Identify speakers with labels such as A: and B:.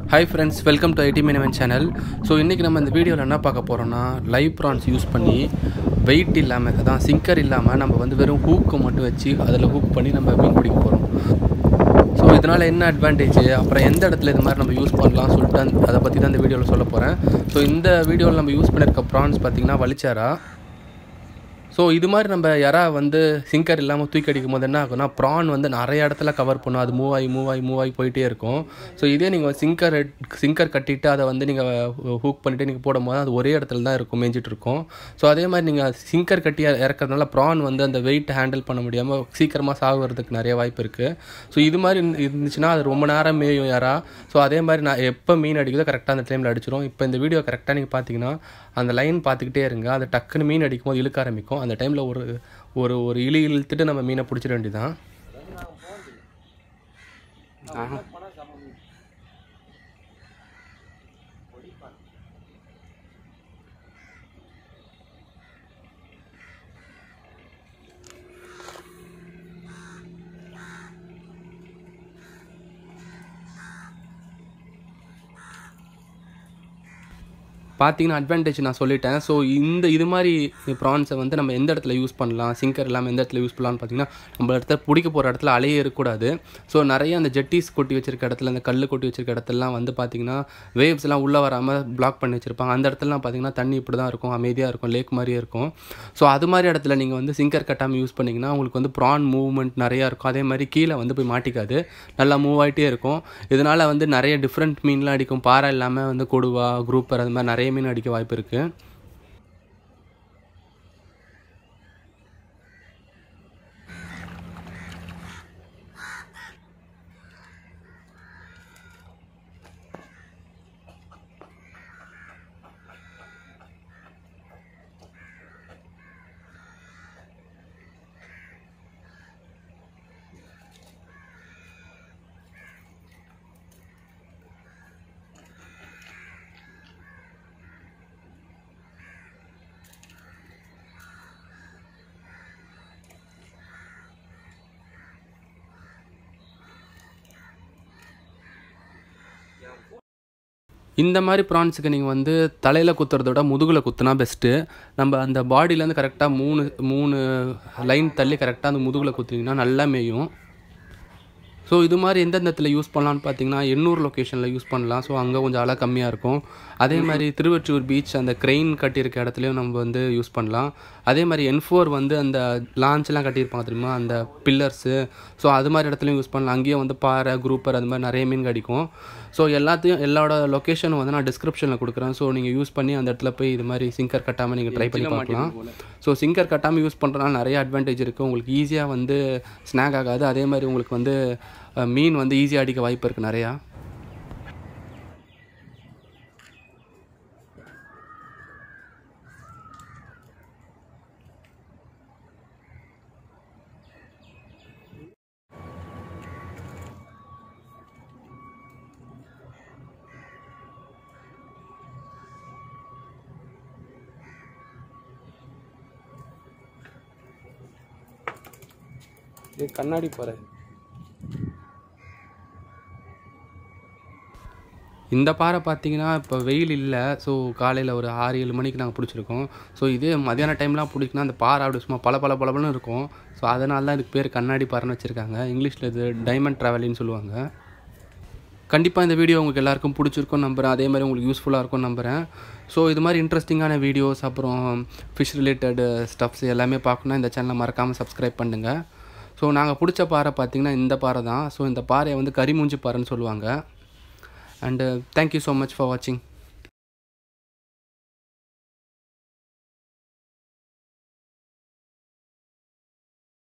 A: hi friends welcome to IT மினிமன் channel so இன்றைக்கி நம்ம இந்த வீடியோவில் என்ன பார்க்க போகிறோம்னா லைவ் ப்ரான்ஸ் யூஸ் பண்ணி வெயிட் இல்லாமல் தான் சிங்கர் இல்லாமல் நம்ம வந்து வெறும் ஹூக்கை மட்டும் வச்சு அதில் ஹூக் பண்ணி நம்ம மீன் பிடிக்க போகிறோம் ஸோ இதனால் என்ன அட்வான்டேஜ் அப்புறம் எந்த இடத்துல இது மாதிரி நம்ம யூஸ் பண்ணலாம் சொல்லிட்டு அந்த- அதை பற்றி தான் இந்த வீடியோவில் சொல்ல போகிறேன் ஸோ இந்த வீடியோவில் நம்ம யூஸ் பண்ணியிருக்க ப்ரான்ஸ் பார்த்திங்கன்னா வலிச்சாரா ஸோ இது மாதிரி நம்ம யாரா வந்து சிங்கர் இல்லாமல் தூக்கி அடிக்கும் போது என்ன ஆகும்னா ப்ரான் வந்து நிறைய இடத்துல கவர் பண்ணும் அது மூவ் ஆகி மூவ் ஆகி மூவ் ஆகி போயிட்டே இருக்கும் ஸோ இதே நீங்கள் சிங்கர் சிங்கர் கட்டிட்டு அதை வந்து நீங்கள் ஹூக் பண்ணிட்டு நீங்கள் போடும்போது அது ஒரே இடத்துல தான் இருக்கும் மேய்ஞ்சிட்டு இருக்கும் ஸோ அதே மாதிரி நீங்கள் சிங்கர் கட்டி இறக்கறதுனால ப்ரான் வந்து அந்த வெயிட் ஹேண்டில் பண்ண முடியாமல் சீக்கிரமாக சாகுறதுக்கு நிறைய வாய்ப்பு இருக்குது ஸோ இது மாதிரி இருந்து- இருந்துச்சுன்னா அது ரொம்ப நேரம் மேயும் யாரா ஸோ அதே மாதிரி நான் எப்போ மீன் அடிக்குதோ கரெக்டாக அந்த டைமில் அடிச்சிடும் இப்போ இந்த வீடியோ கரெக்டாக நீங்கள் பார்த்தீங்கன்னா அந்த லைன் பார்த்துக்கிட்டே இருங்க அது டக்குன்னு மீன் அடிக்கும் போது இழுக்க ஆரம்பிக்கும் அந்த டைமில் ஒரு ஒரு ஒரு இழி இழுத்துட்டு நம்ம மீனை பிடிச்சிட வேண்டியதான் பார்த்தீங்கன்னா அட்வான்டேஜ் நான் சொல்லிட்டேன் ஸோ இந்த இது மாதிரி ப்ரான்ஸை வந்து நம்ம எந்த இடத்துல யூஸ் பண்ணலாம் சிங்கர் இல்லாமல் எந்த இடத்துல யூஸ் பண்ணலாம்னு பார்த்தீங்கன்னா நம்ம இடத்துல பிடிக்க போகிற இடத்துல அலையே இருக்கக்கூடாது ஸோ நிறைய அந்த ஜெட்டிஸ் கொட்டி வச்சிருக்க இடத்துல அந்த கல் கொட்டி வச்சிருக்க இடத்துலலாம் வந்து பார்த்தீங்கன்னா வேவ்ஸ் எல்லாம் உள்ளே வராமல் பிளாக் பண்ணி வச்சிருப்பாங்க அந்த இடத்துலலாம் பார்த்தீங்கன்னா தண்ணி இப்படி தான் இருக்கும் அமைதியாக இருக்கும் லேக் மாதிரியே இருக்கும் ஸோ அது மாதிரி இடத்துல நீங்கள் வந்து சிங்கர் கட்டாமல் யூஸ் பண்ணிங்கன்னா உங்களுக்கு வந்து ப்ரான் மூவ்மெண்ட் நிறையா இருக்கும் அதே மாதிரி கீழே வந்து போய் மாட்டிக்காது நல்லா மூவ் ஆகிட்டே இருக்கும் இதனால் வந்து நிறைய டிஃப்ரெண்ட் மீன்லாம் அடிக்கும் பாறை இல்லாமல் வந்து கொடுவா குரூப்பர் அது மாதிரி நிறைய மீன் அடிக்க வாய்ப்பு இருக்குது இந்த மாதிரி ப்ரான்ஸுக்கு நீங்கள் வந்து தலையில் குத்துறத விட முதுகில் குத்துனா பெஸ்ட்டு நம்ம அந்த பாடியிலேருந்து கரெக்டாக மூணு மூணு லைன் தள்ளி கரெக்டாக அந்த முதுகில் குத்துனீங்கன்னா நல்லா மேயும் ஸோ இது மாதிரி எந்தெந்த இடத்துல யூஸ் பண்ணலாம்னு பார்த்தீங்கன்னா எண்ணூர் லொக்கேஷனில் யூஸ் பண்ணலாம் ஸோ அங்கே கொஞ்சம் அலை கம்மியாக இருக்கும் அதே மாதிரி திருவொற்றியூர் பீச் அந்த க்ரெயின் கட்டியிருக்க இடத்துலையும் நம்ம வந்து யூஸ் பண்ணலாம் அதே மாதிரி என் ஃபோர் வந்து அந்த லான்ச்லாம் கட்டியிருப்பாங்க தெரியுமா அந்த பில்லர்ஸு ஸோ அது மாதிரி இடத்துலையும் யூஸ் பண்ணலாம் அங்கேயும் வந்து பாறை குரூப்பர் அது மாதிரி நிறைய மீன் கிடைக்கும் ஸோ எல்லாத்தையும் எல்லாரோட லொக்கேஷனும் வந்து நான் டிஸ்கிரிப்ஷனில் கொடுக்குறேன் ஸோ நீங்கள் யூஸ் பண்ணி அந்த இடத்துல போய் இது மாதிரி சிங்கர் கட்டாமல் நீங்கள் ட்ரை பண்ணி பார்க்கலாம் ஸோ சிங்கர் கட்டாமல் யூஸ் பண்ணுறதுனால நிறைய அட்வான்டேஜ் இருக்குது உங்களுக்கு ஈஸியாக வந்து ஸ்நாக் ஆகாது அதே மாதிரி உங்களுக்கு வந்து அஹ், மீன் வந்து ஈஸியாக அடிக்க வாய்ப்பு இருக்குது நிறையா இது கண்ணாடி பாரு இந்த பாறை பார்த்தீங்கன்னா இப்போ வெயில் இல்லை ஸோ காலையில் ஒரு ஆறு ஏழு மணிக்கு நாங்கள் பிடிச்சிருக்கோம் ஸோ இதே மதியான டைம்லாம் பிடிக்குன்னா அந்த பாறை அப்படி சும்மா பல பல பலபலன்னு இருக்கும் ஸோ அதனால தான் இதுக்கு பேர் கண்ணாடி பாறைன்னு வச்சுருக்காங்க இங்கிலீஷில் இது டைமண்ட் ட்ராவலின்னு சொல்லுவாங்க கண்டிப்பாக இந்த வீடியோ உங்களுக்கு எல்லாருக்கும் பிடிச்சிருக்கும் நம்புகிறேன் அதே மாதிரி உங்களுக்கு யூஸ்ஃபுல்லாக இருக்கும் நம்புகிறேன் ஸோ இது மாதிரி இன்ட்ரெஸ்டிங்கான வீடியோஸ் அப்புறம் ஃபிஷ் ரிலேட்டட் ஸ்டப்ஸ் எல்லாமே பார்க்கணுன்னா இந்த சேனலை மறக்காமல் சப்ஸ்கிரைப் பண்ணுங்கள் ஸோ நாங்கள் பிடிச்ச பாறை பார்த்திங்கன்னா இந்த பாறை தான் ஸோ இந்த பாறையை வந்து கரிமூஞ்சி பாறைன்னு சொல்லுவாங்க and thank you so much for வாட்சிங்